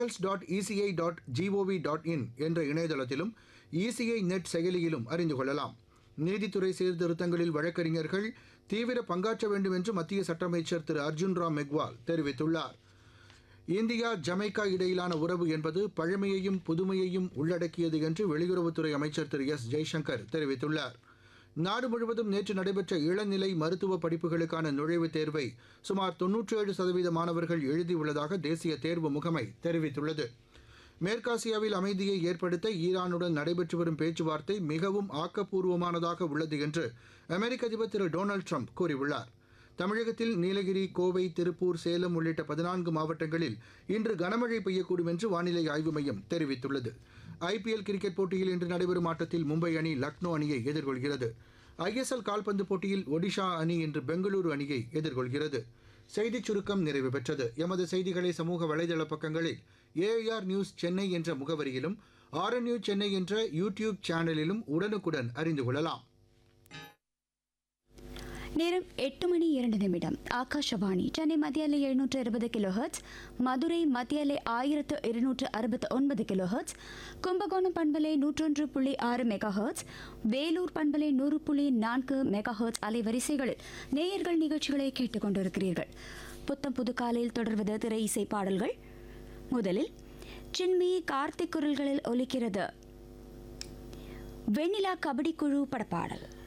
dot ECI dot GOV dot in என்ற இணையதளத்திலும் ECI net செயலியிலும் அறிந்து கொள்ளலாம் நீதித்துறை சீர்திருத்தங்களில் வழக்கறிஞர்கள் தீவிர பங்காற்ற வேண்டும் என்று மத்திய சட்ட அமைச்சர் திரு அர்ஜுன் ராம் மெக்வால் தெரிவித்துள்ளார் இந்தியா ஜமைக்கா இடையிலான உறவு என்பது பழமையையும் புதுமையையும் உள்ளடக்கியது என்று வெளியுறவுத்துறை அமைச்சர் திரு எஸ் ஜெய்சங்கர் தெரிவித்துள்ளார் நாடு முழுவதும் நேற்று நடைபெற்ற இளநிலை மருத்துவ படிப்புகளுக்கான நுழைவுத் தேர்வை சுமார் தொன்னூற்றி ஏழு சதவீத மாணவர்கள் எழுதியுள்ளதாக தேசிய தேர்வு முகமை தெரிவித்துள்ளது மேற்காசியாவில் அமைதியை ஏற்படுத்த ஈரானுடன் நடைபெற்று வரும் பேச்சுவார்த்தை மிகவும் ஆக்கப்பூர்வமானதாக உள்ளது என்று அமெரிக்க அதிபர் திரு டொனால்டு ட்ரம்ப் கூறியுள்ளார் தமிழகத்தில் நீலகிரி கோவை திருப்பூர் சேலம் உள்ளிட்ட பதினான்கு மாவட்டங்களில் இன்று கனமழை பெய்யக்கூடும் என்று வானிலை ஆய்வு மையம் தெரிவித்துள்ளது ஐபிஎல் கிரிக்கெட் போட்டியில் இன்று நடைபெறும் ஆட்டத்தில் மும்பை அணி லக்னோ அணியை எதிர்கொள்கிறது ஐஎஸ்எல் கால்பந்து போட்டியில் ஒடிஷா அணி இன்று பெங்களூரு அணியை எதிர்கொள்கிறது செய்திச் சுருக்கம் நிறைவு பெற்றது எமது செய்திகளை சமூக வலைதள பக்கங்களில் ஏஆர் நியூஸ் சென்னை என்ற முகவரியிலும் ஆர்என்யூ சென்னை என்ற யூடியூப் சேனலிலும் உடனுக்குடன் அறிந்து கொள்ளலாம் நேரம் எட்டு மணி இரண்டு நிமிடம் ஆகாஷவாணி சென்னை மத்திய அலை எழுநூற்று இருபது கிலோ ஹெர்ட்ஸ் மதுரை மத்திய அலை ஆயிரத்து இருநூற்று அறுபத்து ஒன்பது கிலோ ஹெர்ட்ஸ் கும்பகோணம் பண்பலை நூற்றொன்று புள்ளி ஆறு மெகா ஹெர்ட்ஸ் வேலூர் பண்பலை நூறு புள்ளி நான்கு மெகா ஹெர்ட்ஸ் அலைவரிசைகளில் நேயர்கள் நிகழ்ச்சிகளை கேட்டுக்கொண்டிருக்கிறீர்கள் புத்தம் புது காலையில் தொடர்வது திரை இசை பாடல்கள் முதலில் சின்மி கார்த்திக் குரல்களில் ஒலிக்கிறது வெண்ணிலா கபடி குழு படப்பாடல்